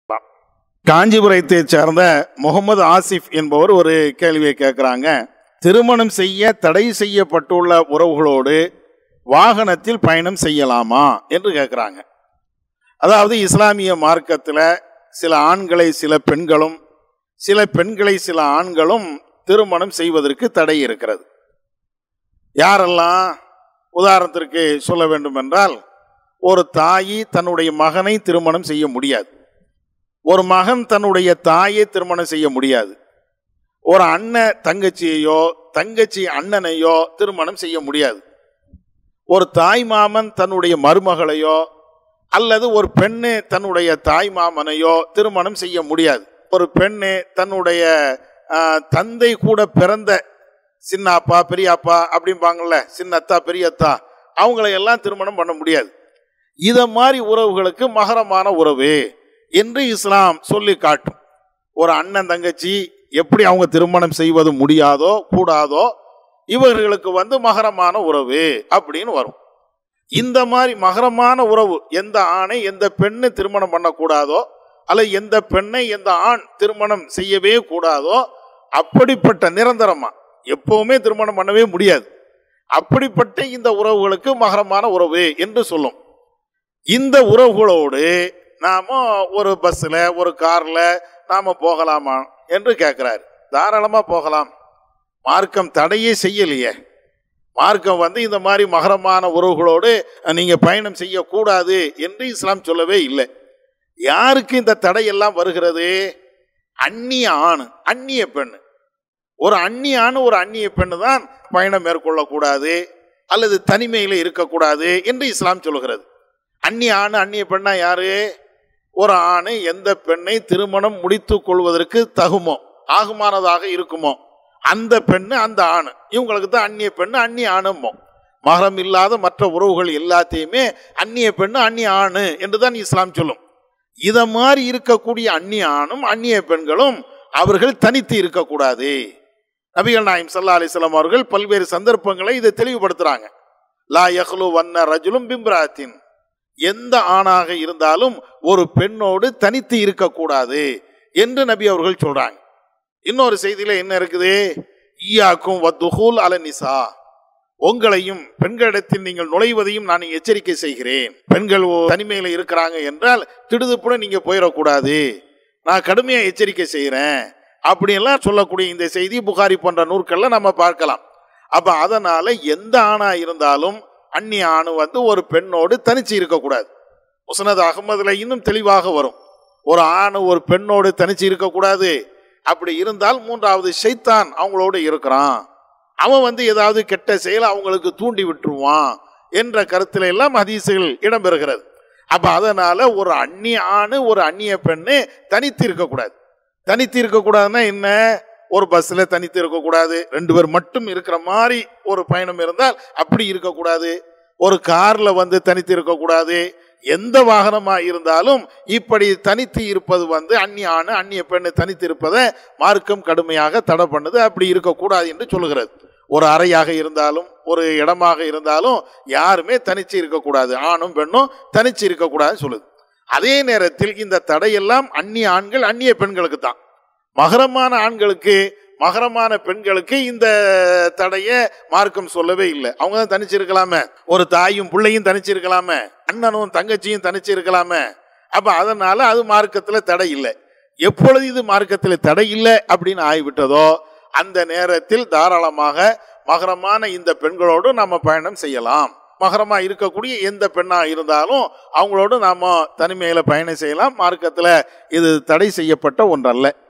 காஞ்சிபுரத்தைச் சேர்ந்த முகமது ஆசிஃப் என்பவர் ஒரு கேள்வியை கேட்குறாங்க திருமணம் செய்ய தடை செய்யப்பட்டுள்ள உறவுகளோடு வாகனத்தில் பயணம் செய்யலாமா என்று கேட்குறாங்க அதாவது இஸ்லாமிய மார்க்கத்தில் சில ஆண்களை சில பெண்களும் சில பெண்களை சில ஆண்களும் திருமணம் செய்வதற்கு தடை இருக்கிறது யாரெல்லாம் உதாரணத்திற்கு சொல்ல வேண்டும் என்றால் ஒரு தாயி தன்னுடைய மகனை திருமணம் செய்ய முடியாது ஒரு மகன் தன்னுடைய தாயை திருமணம் செய்ய முடியாது ஒரு அண்ணன் தங்கச்சியையோ தங்கச்சி அண்ணனையோ திருமணம் செய்ய முடியாது ஒரு தாய் மாமன் தன்னுடைய மருமகளையோ அல்லது ஒரு பெண்ணு தன்னுடைய தாய் மாமனையோ திருமணம் செய்ய முடியாது ஒரு பெண்ணு தன்னுடைய ஆஹ், தந்தை கூட பிறந்த சின்ன அப்பா பெரியப்பா அப்படிம்பாங்கள்ல சின்னத்தா பெரியத்தா அவங்களை எல்லாம் திருமணம் பண்ண முடியாது இத மாதிரி உறவுகளுக்கு மகரமான உறவு என்று இஸ்லாம் சொல்லி காட்டும் ஒரு அண்ணன் தங்கச்சி எப்படி அவங்க திருமணம் செய்வது முடியாதோ கூடாதோ இவர்களுக்கு வந்து மகரமான உறவு அப்படின்னு வரும் இந்த மாதிரி மகரமான உறவு எந்த ஆணை எந்த பெண்ணை திருமணம் பண்ணக்கூடாதோ அல்லது எந்த பெண்ணை எந்த ஆண் திருமணம் செய்யவே கூடாதோ அப்படிப்பட்ட நிரந்தரமா எப்பவுமே திருமணம் பண்ணவே முடியாது அப்படிப்பட்ட இந்த உறவுகளுக்கு மகரமான உறவு என்று சொல்லும் இந்த உறவுகளோடு நாம ஒரு பஸ்ஸில் ஒரு காரில் நாம போகலாமா என்று கேட்குறாரு தாராளமாக போகலாம் மார்க்கம் தடையே செய்யலையே மார்க்கம் வந்து இந்த மாதிரி மகரமான உறவுகளோடு நீங்கள் பயணம் செய்யக்கூடாது என்று இஸ்லாம் சொல்லவே இல்லை யாருக்கு இந்த தடையெல்லாம் வருகிறது அந்நிய ஆண் அந்நிய பெண் ஒரு அந்நிய ஆண் ஒரு அந்நிய பெண்ணு தான் பயணம் மேற்கொள்ளக்கூடாது அல்லது தனிமையில் இருக்கக்கூடாது என்று இஸ்லாம் சொல்கிறது அந்நிய ஆண் அந்நிய பெண்ணா யாரு ஒரு ஆண் எந்த பெண்ணை திருமணம் முடித்து கொள்வதற்கு தகுமோ ஆகுமானதாக இருக்குமோ அந்த பெண்ணு அந்த ஆண் இவங்களுக்கு தான் அந்நிய பெண்ணு அந்நிய ஆணுமோ மகரம் இல்லாத மற்ற உறவுகள் எல்லாத்தையுமே அந்நிய பெண்ணு அந்நிய ஆணு என்று தான் இஸ்லாம் சொல்லும் இத மாதிரி இருக்கக்கூடிய அந்நிய ஆணும் அந்நிய பெண்களும் அவர்கள் தனித்து இருக்கக்கூடாது நபிகள் நாயம் சல்லா அலிஸ்லாம் அவர்கள் பல்வேறு சந்தர்ப்பங்களை இதை தெளிவுபடுத்துறாங்க லா யஹ்லு வண்ண ரஜுலும் பிம்ராத்தின் எந்த ஆணாக இருந்தாலும் ஒரு பெண்ணோடு தனித்து இருக்கக்கூடாது என்று நபி அவர்கள் சொல்றாங்க இன்னொரு செய்தியில என்ன இருக்குது ஈயாக்கும் வத்துஹூல் அல நிசா உங்களையும் பெண்களிடத்தில் நீங்கள் நுழைவதையும் நான் எச்சரிக்கை செய்கிறேன் பெண்கள் ஓ- தனிமையில இருக்கிறாங்க என்றால் திடுதுப்புட நீங்க போயிடக்கூடாது நான் கடுமையா எச்சரிக்கை செய்கிறேன் அப்படியெல்லாம் சொல்லக்கூடிய இந்த செய்தி புகாரி போன்ற நூற்கள்ல நம்ம பார்க்கலாம் அப்ப அதனால எந்த ஆணா இருந்தாலும் அந்நிய ஆணு வந்து ஒரு பெண்ணோடு தனிச்சு இருக்கக்கூடாது முசனத் அகமதுல இன்னும் தெளிவாக வரும் ஒரு ஆணு ஒரு பெண்ணோடு தனிச்சு இருக்கக்கூடாது அப்படி இருந்தால் மூன்றாவது ஷைத்தான் அவங்களோட இருக்கிறான் அவன் வந்து ஏதாவது கெட்ட செயலை அவங்களுக்கு தூண்டி விட்டுருவான் என்ற கருத்துல எல்லாம் ஹதீசுகள் இடம்பெறுகிறது அப்ப அதனால ஒரு அந்நிய ஆணு ஒரு அந்நிய பெண்ணு தனித்து இருக்கக்கூடாது தனித்து இருக்கக்கூடாதுன்னா என்ன ஒரு பஸ்ல தனித்து இருக்கக்கூடாது ரெண்டு பேர் மட்டும் இருக்கிற மாதிரி ஒரு பயணம் இருந்தால் அப்படி இருக்கக்கூடாது ஒரு கார்ல வந்து தனித்து இருக்கக்கூடாது எந்த வாகனமா இருந்தாலும் இப்படி தனித்து இருப்பது வந்து அந்நிய ஆணு அந்நிய பெண்ணு தனித்து இருப்பதை மார்க்கம் கடுமையாக தடை பண்ணுது அப்படி இருக்கக்கூடாது என்று சொல்லுகிறது ஒரு அறையாக இருந்தாலும் ஒரு இடமாக இருந்தாலும் யாருமே தனிச்சு இருக்கக்கூடாது ஆணும் பெண்ணும் தனிச்சு இருக்கக்கூடாதுன்னு சொல்லுது அதே நேரத்தில் இந்த தடையெல்லாம் அந்நிய ஆண்கள் அந்நிய பெண்களுக்கு தான் மகரமான ஆண்களுக்கு மகரமான பெண்களுக்கு இந்த தடைய மார்க்கம் சொல்லவே இல்லை அவங்க தான் தனிச்சு இருக்கலாமே ஒரு தாயும் பிள்ளையும் தனிச்சு இருக்கலாமே அண்ணனும் தங்கச்சியும் தனிச்சு இருக்கலாமே அப்ப அதனால அது மார்க்கத்துல தடை இல்லை எப்பொழுது இது மார்க்கத்தில் தடை இல்லை அப்படின்னு ஆகிவிட்டதோ அந்த நேரத்தில் தாராளமாக மகரமான இந்த பெண்களோடு நம்ம பயணம் செய்யலாம் மகரமா இருக்கக்கூடிய எந்த பெண்ணா இருந்தாலும் அவங்களோடு நாம தனிமையில பயணம் செய்யலாம் மார்க்கத்துல இது தடை செய்யப்பட்ட ஒன்றல்ல